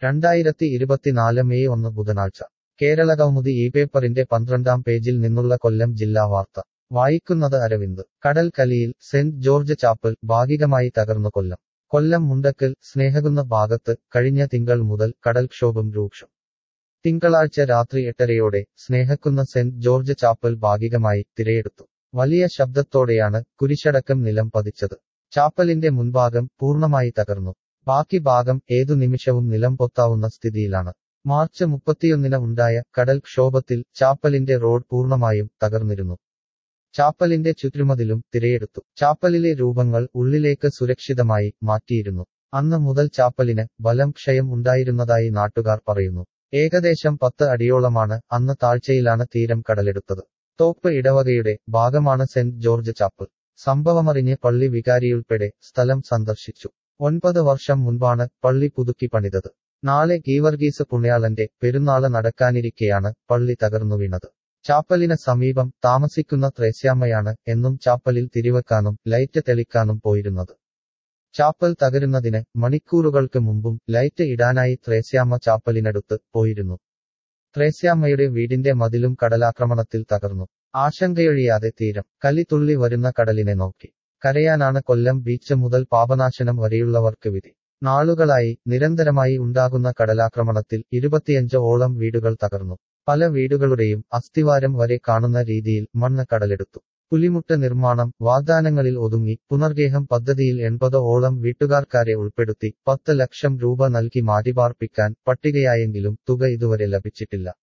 രണ്ടായിരത്തി ഇരുപത്തിനാല് മെയ് ഒന്ന് ബുധനാഴ്ച കേരളകൗമുദി ഈ പേപ്പറിന്റെ പന്ത്രണ്ടാം പേജിൽ നിന്നുള്ള കൊല്ലം ജില്ലാ വാർത്ത വായിക്കുന്നത് അരവിന്ദ് കടൽ കലിയിൽ സെന്റ് ജോർജ് ചാപ്പൽ ഭാഗികമായി തകർന്നു കൊല്ലം കൊല്ലം മുണ്ടക്കൽ സ്നേഹകുന്ന ഭാഗത്ത് കഴിഞ്ഞ തിങ്കൾ മുതൽ കടൽക്ഷോഭം രൂക്ഷം തിങ്കളാഴ്ച രാത്രി എട്ടരയോടെ സ്നേഹക്കുന്ന സെന്റ് ജോർജ് ചാപ്പൽ ഭാഗികമായി തിരയെടുത്തു വലിയ ശബ്ദത്തോടെയാണ് കുരിശടക്കം നിലം പതിച്ചത് ചാപ്പലിന്റെ മുൻഭാഗം പൂർണ്ണമായി തകർന്നു ബാക്കി ഭാഗം ഏതു നിമിഷവും നിലം പൊത്താവുന്ന സ്ഥിതിയിലാണ് മാർച്ച് മുപ്പത്തിയൊന്നിന് ഉണ്ടായ കടൽക്ഷോഭത്തിൽ ചാപ്പലിന്റെ റോഡ് പൂർണ്ണമായും തകർന്നിരുന്നു ചാപ്പലിന്റെ ചുറ്റുമതിലും തിരയെടുത്തു ചാപ്പലിലെ രൂപങ്ങൾ ഉള്ളിലേക്ക് സുരക്ഷിതമായി മാറ്റിയിരുന്നു അന്ന് മുതൽ ചാപ്പലിന് ബലം ക്ഷയം ഉണ്ടായിരുന്നതായി നാട്ടുകാർ പറയുന്നു ഏകദേശം പത്ത് അടിയോളമാണ് അന്ന് താഴ്ചയിലാണ് തീരം കടലെടുത്തത് തോപ്പ് ഇടവകയുടെ ഭാഗമാണ് സെന്റ് ജോർജ് ചാപ്പൽ സംഭവമറിഞ്ഞ് പള്ളി വികാരിയുൾപ്പെടെ സ്ഥലം സന്ദർശിച്ചു ഒൻപത് വർഷം മുൻപാണ് പള്ളി പുതുക്കി പണിതത് നാളെ ഗീവർഗീസ് പുണ്യാളന്റെ പെരുന്നാള് നടക്കാനിരിക്കെയാണ് പള്ളി തകർന്നു വീണത് ചാപ്പലിന് സമീപം താമസിക്കുന്ന ത്രേസ്യാമ്മയാണ് എന്നും ചാപ്പലിൽ തിരിവെക്കാനും ലൈറ്റ് തെളിക്കാനും പോയിരുന്നത് ചാപ്പൽ തകരുന്നതിന് മണിക്കൂറുകൾക്ക് മുമ്പും ലൈറ്റ് ഇടാനായി ത്രേസ്യാമ്മ ചാപ്പലിനടുത്ത് പോയിരുന്നു ത്രേസ്യാമ്മയുടെ വീടിന്റെ മതിലും കടലാക്രമണത്തിൽ തകർന്നു ആശങ്കയൊഴിയാതെ തീരം കലി തുള്ളി വരുന്ന കടലിനെ നോക്കി കരയാനാണ് കൊല്ലം ബീച്ച് മുതൽ പാപനാശനം വരെയുള്ളവർക്ക് വിധി നാളുകളായി നിരന്തരമായി ഉണ്ടാകുന്ന കടലാക്രമണത്തിൽ ഇരുപത്തിയഞ്ച് ഓളം വീടുകൾ തകർന്നു പല വീടുകളുടെയും അസ്ഥിവാരം വരെ കാണുന്ന രീതിയിൽ മണ്ണ് കടലെടുത്തു പുലിമുട്ട് നിർമ്മാണം വാഗ്ദാനങ്ങളിൽ ഒതുങ്ങി പുനർഗേഹം പദ്ധതിയിൽ എൺപത് ഓളം വീട്ടുകാർക്കാരെ ഉൾപ്പെടുത്തി പത്ത് ലക്ഷം രൂപ നൽകി മാറ്റിപാർപ്പിക്കാൻ പട്ടികയായെങ്കിലും തുക ഇതുവരെ ലഭിച്ചിട്ടില്ല